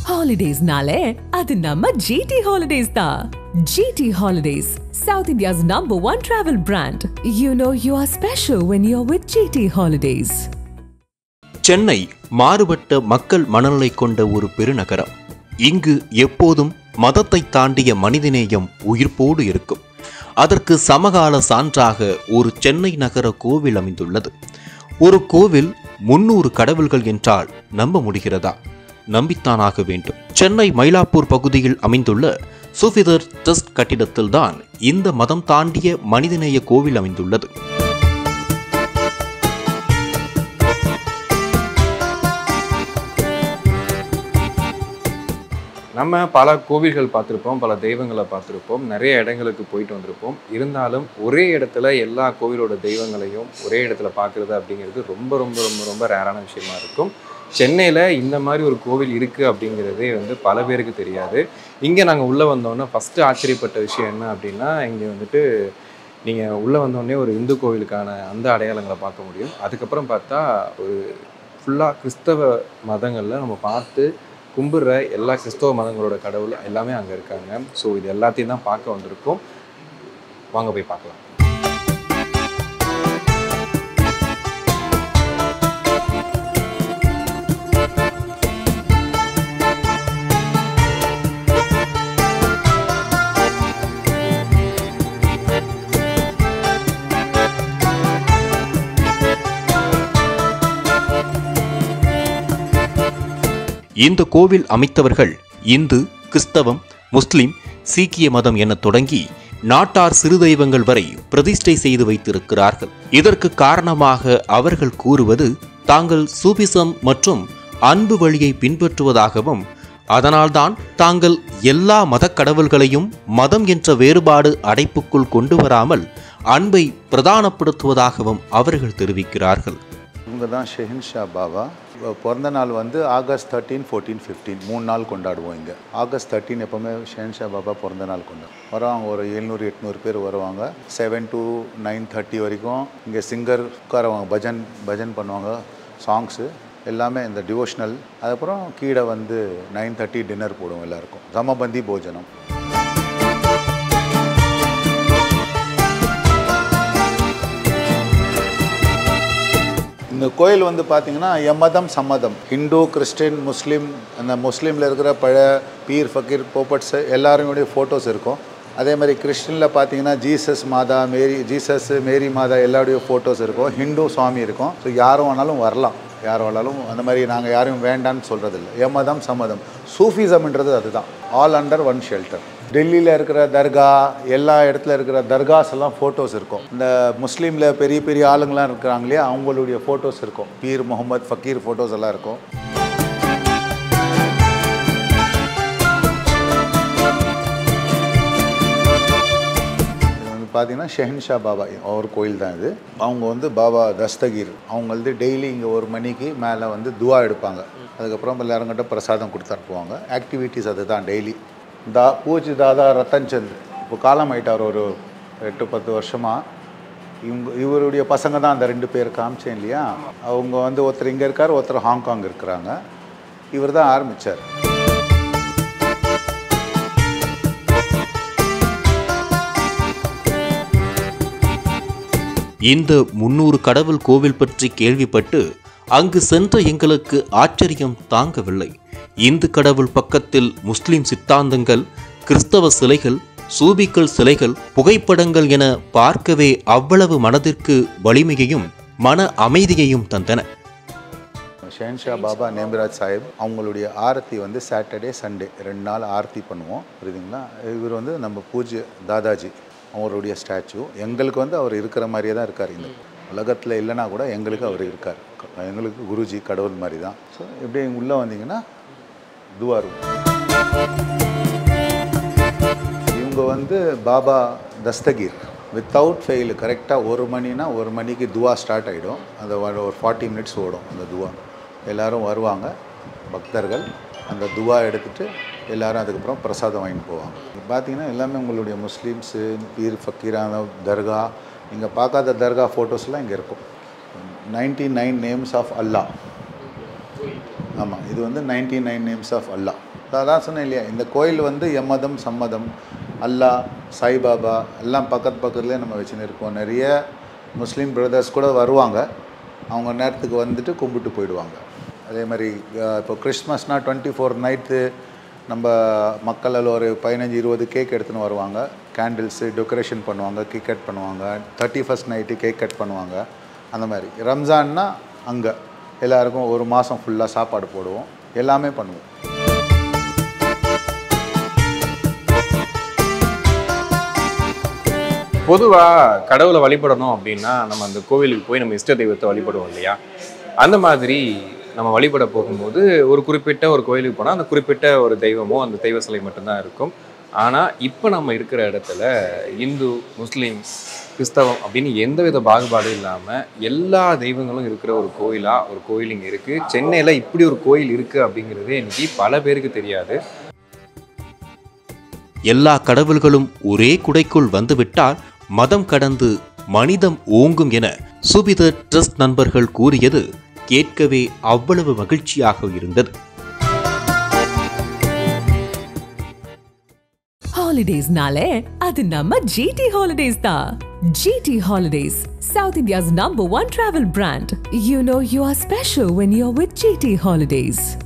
ஹாலிடேஸ்னாலே அது நம்ம ஜிடி ஹாலிடேஸ் தான் GT Holidays South India's number one travel brand you know you are special when you are with GT Holidays Chennai மாறுபட்ட மக்கள் மனநிலை கொண்ட ஒரு பெருநகரம் இங்கு எப்போதும் மதத்தை தாண்டிய மனிதநேயம் உயிர்ப்போடு இருக்கும் அதற்கு சமகால சான்றாக ஒரு சென்னை நகர கோவில் அமைந்துள்ளது ஒரு கோவில் முன்னூறு கடவுள்கள் என்றால் நம்ப முடிகிறதா நம்பித்தானாக வேண்டும் சென்னை மயிலாப்பூர் பகுதியில் அமைந்துள்ள சுஃபிதர் ட்ரஸ்ட் கட்டிடத்தில்தான் இந்த மதம் தாண்டிய மனிதநேய கோவில் அமைந்துள்ளது நம்ம பல கோவில்கள் பார்த்துருப்போம் பல தெய்வங்களை பார்த்துருப்போம் நிறைய இடங்களுக்கு போயிட்டு வந்திருப்போம் இருந்தாலும் ஒரே இடத்துல எல்லா கோவிலோட தெய்வங்களையும் ஒரே இடத்துல பார்க்குறது அப்படிங்கிறது ரொம்ப ரொம்ப ரொம்ப ரொம்ப ரேரான விஷயமா இருக்கும் சென்னையில் இந்த மாதிரி ஒரு கோவில் இருக்குது அப்படிங்கிறதே வந்து பல பேருக்கு தெரியாது இங்கே நாங்கள் உள்ளே வந்தோன்னே ஃபஸ்ட்டு ஆச்சரியப்பட்ட விஷயம் என்ன அப்படின்னா இங்கே வந்துட்டு நீங்கள் உள்ளே வந்தோடனே ஒரு இந்து கோவிலுக்கான அந்த அடையாளங்களை பார்க்க முடியும் அதுக்கப்புறம் பார்த்தா ஒரு ஃபுல்லாக கிறிஸ்தவ மதங்களில் நம்ம பார்த்து கும்பிடுற எல்லா கிறிஸ்தவ மதங்களோட கடவுள் எல்லாமே அங்கே இருக்காங்க ஸோ இது எல்லாத்தையும் தான் பார்க்க வந்திருக்கோம் வாங்க போய் பார்க்கலாம் இந்த கோவில் அமைத்தவர்கள் இந்து கிறிஸ்தவம் முஸ்லிம் சீக்கிய மதம் என தொடங்கி நாட்டார் சிறு தெய்வங்கள் வரை பிரதிஷ்டை செய்து வைத்திருக்கிறார்கள் இதற்கு காரணமாக அவர்கள் கூறுவது தாங்கள் சூபிசம் மற்றும் அன்பு வழியை பின்பற்றுவதாகவும் அதனால்தான் தாங்கள் எல்லா மதக் கடவுள்களையும் மதம் என்ற வேறுபாடு அடைப்புக்குள் கொண்டு வராமல் அன்பை பிரதானப்படுத்துவதாகவும் அவர்கள் தெரிவிக்கிறார்கள் இவங்க தான் ஷெஹின்ஷா பாபா இவ பிறந்த நாள் வந்து ஆகஸ்ட் தேர்ட்டீன் ஃபோர்டீன் ஃபிஃப்டீன் மூணு நாள் கொண்டாடுவோம் இங்கே ஆகஸ்ட் தேர்ட்டீன் எப்போவுமே ஷெஹின்ஷா பாபா பிறந்த நாள் கொண்டாடும் வருவாங்க ஒரு எழுநூறு எட்நூறு பேர் வருவாங்க செவன் டு நைன் தேர்ட்டி வரைக்கும் இங்கே சிங்கர் உட்காருவாங்க பஜன் பஜன் பண்ணுவாங்க சாங்ஸு எல்லாமே இந்த டிவோஷனல் அதுக்கப்புறம் கீழே வந்து நைன் தேர்ட்டி டின்னர் போடுவோம் எல்லாருக்கும் சமபந்தி போஜனம் இந்த கோயில் வந்து பார்த்தீங்கன்னா எம்மதம் சம்மதம் ஹிந்து கிறிஸ்டின் முஸ்லீம் அந்த முஸ்லீமில் இருக்கிற பழைய பீர் ஃபக்கீர் போப்பட்ஸ் எல்லாருடைய ஃபோட்டோஸ் இருக்கும் அதே மாதிரி கிறிஸ்டினில் பார்த்தீங்கன்னா ஜீசஸ் மாதா மேரி ஜீசஸ் மேரி மாதா எல்லாருடைய ஃபோட்டோஸ் இருக்கும் ஹிந்து சுவாமி இருக்கும் ஸோ யாரும் வேணாலும் வரலாம் யார் வேணாலும் அந்த மாதிரி நாங்கள் யாரையும் வேண்டான்னு சொல்கிறது இல்லை எம்மதம் சம்மதம் சூஃபிசம்ன்றது அதுதான் ஆல் அண்டர் ஒன் ஷெல்டர் டெல்லியில் இருக்கிற தர்கா எல்லா இடத்துல இருக்கிற தர்காஸ் எல்லாம் ஃபோட்டோஸ் இருக்கும் இந்த முஸ்லீமில் பெரிய பெரிய ஆளுங்களாம் இருக்கிறாங்க இல்லையா அவங்களுடைய ஃபோட்டோஸ் இருக்கும் பீர் முகமது ஃபக்கீர் ஃபோட்டோஸ் எல்லாம் இருக்கும் இது வந்து பார்த்தீங்கன்னா ஷெஹன்ஷா பாபா அவர் கோயில் தான் இது அவங்க வந்து பாபா தஸ்தகீர் அவங்க வந்து டெய்லி இங்கே ஒரு மணிக்கு மேலே வந்து துவா எடுப்பாங்க அதுக்கப்புறம் எல்லாருங்கிட்ட பிரசாதம் கொடுத்து அனுப்புவாங்க ஆக்டிவிட்டீஸ் அதுதான் டெய்லி தா பூஜ் தாதா ரத்தன் சந்த் இப்போ காலம் ஆயிட்டார் ஒரு எட்டு பத்து வருஷமாக இவங்க இவருடைய பசங்க தான் அந்த ரெண்டு பேர் காமிச்சேன் இல்லையா அவங்க வந்து ஒருத்தர் இங்கே இருக்கார் ஒருத்தர் ஹாங்காங் இருக்கிறாங்க இவர் தான் ஆரம்பித்தார் இந்த முன்னூறு கடவுள் கோவில் பற்றி கேள்விப்பட்டு அங்கு சென்ற எங்களுக்கு ஆச்சரியம் தாங்கவில்லை இந்து கடவுள் பக்கத்தில் முஸ்லிம் சித்தாந்தங்கள் கிறிஸ்தவ சிலைகள் சூபிக்கள் சிலைகள் புகைப்படங்கள் என பார்க்கவே அவ்வளவு மனதிற்கு வலிமையையும் மன அமைதியையும் தந்தன ஷெஹன்ஷா பாபா நேமிராஜ் சாஹிப் அவங்களுடைய ஆரத்தி வந்து சாட்டர்டே சண்டே ரெண்டு நாள் ஆரத்தி பண்ணுவோம் புரியுதுங்களா இவர் வந்து நம்ம பூஜ்ய தாதாஜி அவருடைய ஸ்டாச்சு எங்களுக்கு வந்து அவர் இருக்கிற மாதிரியே தான் இருக்கார் இந்த உலகத்தில் இல்லைனா கூட எங்களுக்கு அவர் இருக்கார் எங்களுக்கு குருஜி கடவுள் மாதிரி தான் ஸோ இப்படி உள்ளே வந்தீங்கன்னா துவா ரூம் இவங்க வந்து பாபா தஸ்தகீர் வித்தவுட் ஃபெயில் கரெக்டாக ஒரு மணினா ஒரு மணிக்கு துவா ஸ்டார்ட் ஆகிடும் அந்த ஒரு ஒரு ஃபார்ட்டி மினிட்ஸ் ஓடும் அந்த துவா எல்லாரும் வருவாங்க பக்தர்கள் அந்த துவா எடுத்துட்டு எல்லாரும் அதுக்கப்புறம் பிரசாதம் வாங்கிட்டு போவாங்க பார்த்தீங்கன்னா எல்லாமே உங்களுடைய முஸ்லீம்ஸு பீர் ஃபக்கீரான தர்கா நீங்கள் பார்க்காத தர்கா ஃபோட்டோஸ்லாம் இங்கே இருக்கும் ninety nine names of Allah ஆமாம் இது வந்து ninety nine names of Allah அதான் சொன்னேன் இல்லையா இந்த கோயில் வந்து எம்மதம் சம்மதம் அல்லாஹ் சாய்பாபா எல்லாம் பக்கத்து பக்கத்துலேயே நம்ம வச்சுன்னு இருக்கோம் நிறைய முஸ்லீம் பிரதர்ஸ் கூட வருவாங்க அவங்க நேரத்துக்கு வந்துட்டு கும்பிட்டு போயிடுவாங்க அதே மாதிரி அஹ், இப்போ கிறிஸ்மஸ்னால் டுவெண்ட்டி ஃபோர் நைட்டு நம்ம மக்கள் அதில் ஒரு பதினஞ்சு இருபது கேக் எடுத்துன்னு வருவாங்க கேண்டில்ஸு டெக்கரேஷன் பண்ணுவாங்க கேக் கட் பண்ணுவாங்க thirty first night cake cut பண்ணுவாங்க அந்த மாதிரி ரம்ஜான்னா அங்கே எல்லாருக்கும் ஒரு மாதம் ஃபுல்லாக சாப்பாடு போடுவோம் எல்லாமே பண்ணுவோம் பொதுவாக கடவுளை வழிபடணும் அப்படின்னா நம்ம அந்த கோவிலுக்கு போய் நம்ம இஷ்ட தெய்வத்தை வழிபடுவோம் இல்லையா அந்த மாதிரி நம்ம வழிபட போகும்போது ஒரு குறிப்பிட்ட ஒரு கோயிலுக்கு போனால் அந்த குறிப்பிட்ட ஒரு தெய்வமோ அந்த தெய்வ சிலை மட்டும்தான் இருக்கும் ஆனால் இப்போ நம்ம இருக்கிற இடத்துல இந்து முஸ்லீம் கிறிஸ்தவம் அப்படின்னு எந்தவித பாகுபாடும் இல்லாமல் எல்லா தெய்வங்களும் இருக்கிற ஒரு கோயிலாக ஒரு கோயில் இங்கே இருக்குது சென்னையில் இப்படி ஒரு கோயில் இருக்குது அப்படிங்கிறது இன்னைக்கு பல பேருக்கு தெரியாது எல்லா கடவுள்களும் ஒரே குடைக்குள் வந்துவிட்டால் மதம் கடந்து மனிதம் ஓங்கும் என சுபித ட்ரஸ்ட் நண்பர்கள் கூறியது கேட்கவே அவ்வளவு மகிழ்ச்சியாக இருந்தது ஹாலிடேஸ்னாலே அது நம்ம ஜிடி ஹாலிடேஸ் தான் GT Holidays South India's number one travel brand you know you are special when you are with GT holidays